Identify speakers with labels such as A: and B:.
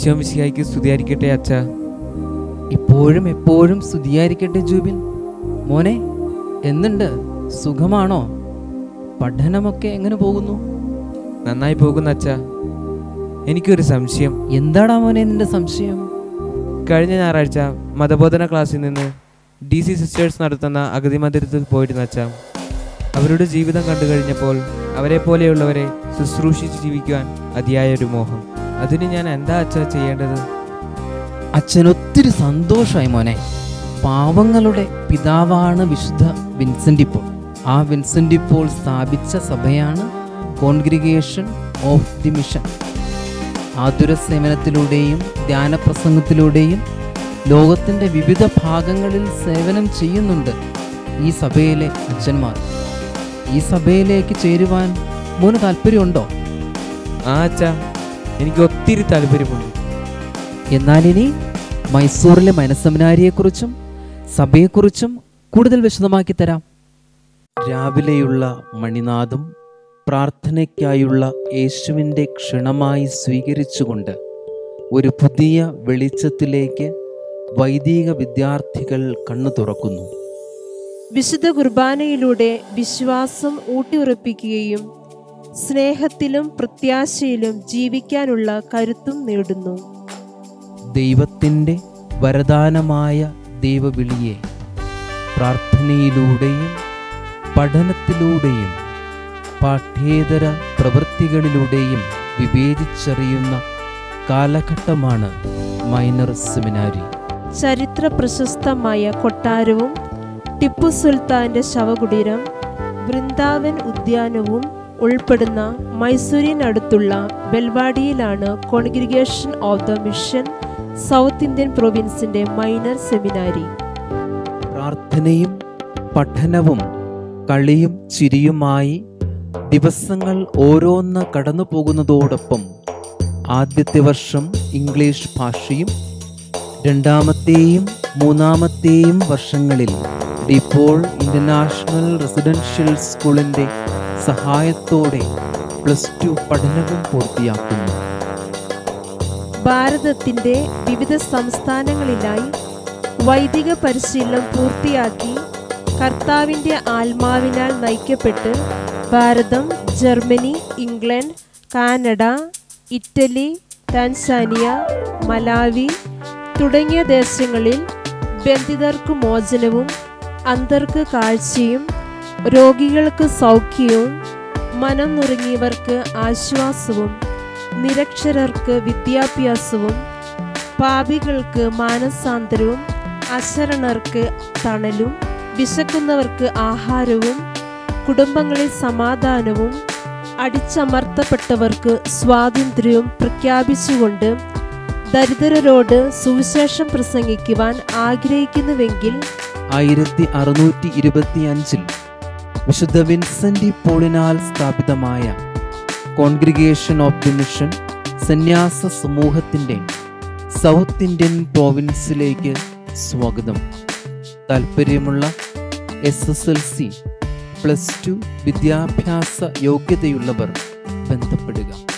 A: ഈശോ മിശിഹായ്ക്ക് സ്തുതിയായിരിക്കട്ടെ അച്ഛ
B: ഇപ്പോഴും എപ്പോഴും സ്തുതിയായിരിക്കട്ടെ ജൂബിൻ മോനെ എന്തുണ്ട് സുഖമാണോ പഠനമൊക്കെ എങ്ങനെ പോകുന്നു
A: നന്നായി പോകുന്ന അച്ഛ എനിക്കൊരു സംശയം
B: എന്താടാ മോനെ നിന്റെ സംശയം
A: കഴിഞ്ഞ ഞായറാഴ്ച മതബോധന ക്ലാസ്സിൽ നിന്ന് ഡി സി സിസ്റ്റേഴ്സ് നടത്തുന്ന അഗതി മന്ദിരത്തിൽ പോയിരുന്ന അച്ഛ അവരുടെ ജീവിതം കണ്ടു കഴിഞ്ഞപ്പോൾ അവരെ പോലെയുള്ളവരെ ശുശ്രൂഷിച്ച് ജീവിക്കുവാൻ അതിയായ ഒരു മോഹം അതിന് ഞാൻ എന്താ അച്ഛ ചെയ്യേണ്ടത്
B: അച്ഛൻ ഒത്തിരി സന്തോഷമായി മോനെ പാവങ്ങളുടെ പിതാവാണ് വിശുദ്ധ വിൻസെന്റ് ഇപ്പോൾ ആ വിൻസെന്റ് ഇപ്പോൾ സ്ഥാപിച്ച സഭയാണ് കോൺഗ്രിഗേഷൻ ഓഫ് ദി മിഷൻ ആതുര സേവനത്തിലൂടെയും ധ്യാനപ്രസംഗത്തിലൂടെയും ലോകത്തിൻ്റെ വിവിധ ഭാഗങ്ങളിൽ സേവനം ചെയ്യുന്നുണ്ട് ഈ സഭയിലെ അച്ഛന്മാർ ഈ സഭയിലേക്ക് ചേരുവാൻ മോന് താല്പര്യമുണ്ടോ
A: ആ അച്ഛ എനിക്ക് ഒത്തിരി താല്പര്യമുണ്ട്
B: എന്നാലിനി മൈസൂറിലെ മനസ്സെമിനാരിയെക്കുറിച്ചും സഭയെക്കുറിച്ചും കൂടുതൽ വിശദമാക്കി തരാം രാവിലെയുള്ള മണിനാദം പ്രാർത്ഥനയ്ക്കായുള്ള യേശുവിൻ്റെ ക്ഷണമായി സ്വീകരിച്ചുകൊണ്ട് ഒരു പുതിയ വെളിച്ചത്തിലേക്ക് വൈദിക വിദ്യാർത്ഥികൾ കണ്ണു തുറക്കുന്നു
C: വിശുദ്ധ കുർബാനയിലൂടെ വിശ്വാസം ഊട്ടിയുറപ്പിക്കുകയും സ്നേഹത്തിലും പ്രത്യാശയിലും ജീവിക്കാനുള്ള കരുത്തും നേടുന്നു
B: ദൈവത്തിൻ്റെ വരദാനമായ ദൈവവിളിയെ പ്രാർത്ഥനയിലൂടെയും പഠനത്തിലൂടെയും പാഠ്യേതര പ്രവൃത്തികളിലൂടെയും വിവേചിച്ചറിയുന്ന കാലഘട്ടമാണ് മൈനർ സെമിനാരി
C: ചരിത്ര പ്രശസ്തമായ കൊട്ടാരവും ടിപ്പു സുൽത്താന്റെ ശവകുടീരം വൃന്ദാവൻ ഉദ്യാനവും ഉൾപ്പെടുന്ന മൈസൂരിനടുത്തുള്ള ബെൽവാഡിയിലാണ് congregation of the mission south Indian പ്രൊവിൻസിന്റെ മൈനർ സെമിനാരി
B: പ്രാർത്ഥനയും പഠനവും കളിയും ചിരിയുമായി ദിവസങ്ങൾ ഓരോന്ന് കടന്നു പോകുന്നതോടൊപ്പം ആദ്യത്തെ വർഷം ഇംഗ്ലീഷ് ഭാഷയും രണ്ടാമത്തെയും മൂന്നാമത്തെയും വർഷങ്ങളിൽ ഡിപ്പോൾ ഇന്റർനാഷണൽ റെസിഡൻഷ്യൽ സ്കൂളിൻ്റെ സഹായത്തോടെ പ്ലസ് ടു പഠനവും പൂർത്തിയാക്കുന്നു
C: ഭാരതത്തിന്റെ വിവിധ സംസ്ഥാനങ്ങളിലായി വൈദിക പരിശീലനം പൂർത്തിയാക്കി കർത്താവിന്റെ ആത്മാവിനാൽ നയിക്കപ്പെട്ട് Bharatham Germany England Canada Italy Tanzania Malawi തുടങ്ങിയ ദേശങ്ങളിൽ ബന്ധിതർക്ക് മോചനവും അന്തർക്ക് കാഴ്ചയും രോഗികൾക്ക് സൗഖ്യവും മനം നുറുങ്ങിയവർക്ക് ആശ്വാസവും നിരക്ഷരർക്ക് വിദ്യാഭ്യാസവും പാപികൾക്ക് മാനസാന്തരവും അശരണർക്ക് തണലും വിശക്കുന്നവർക്ക് ആഹാരവും കുടുംബങ്ങളിൽ സമാധാനവും അടിച്ചമർത്തപ്പെട്ടവർക്ക് സ്വാതന്ത്ര്യവും പ്രഖ്യാപിച്ചുകൊണ്ട് ദരിദ്രരോട് സുവിശേഷം പ്രസംഗിക്കുവാൻ ആഗ്രഹിക്കുന്നുവെങ്കിൽ
B: ആയിരത്തി അറുന്നൂറ്റി ഇരുപത്തി അഞ്ചിൽ വിശുദ്ധ വിൻസെന്റ് പോളിനാൽ സ്ഥാപിതമായ കോൺഗ്രിഗേഷൻ ഓഫ് ദി മിഷൻ സന്യാസ സമൂഹത്തിൻ്റെ സൗത്ത് ഇന്ത്യൻ പ്രോവിൻസിലേക്ക് സ്വാഗതം താല്പര്യമുള്ള S S L C plus two വിദ്യാഭ്യാസ യോഗ്യതയുള്ളവർ ബന്ധപ്പെടുക